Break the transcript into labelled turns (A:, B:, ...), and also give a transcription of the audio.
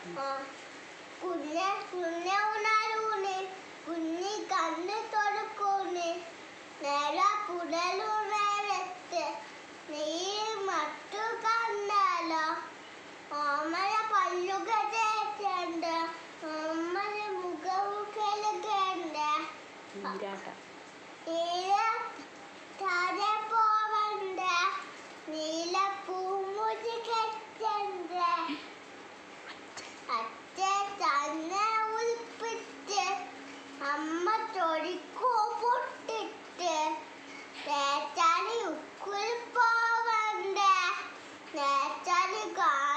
A: ആ. കുഞ്ഞെ കുഞ്ഞെ ഉണരൂന് കുഞ്ഞി കണ്ണ് തുറക്കൂന് നേര പുടലുണരത്ത് നീ മറ്റു കണ്ടാലോ ഓമന പല്ലുക തേക്കണ്ട് ഓമന മുഖവും കെളുകണ്ട
B: നീരാട്ട
A: നീല താഴെ പോവണ്ട നീല പൂമുടി കെട്ടണ്ട അച്ഛൻ തന്നെ ഉൾപ്പിട്ട് അമ്മ തൊടിക്കോ പൊട്ടിട്ട് തേച്ചാലി ഉക്കുൽ പോവണ്ട നേച്ചാലി കാ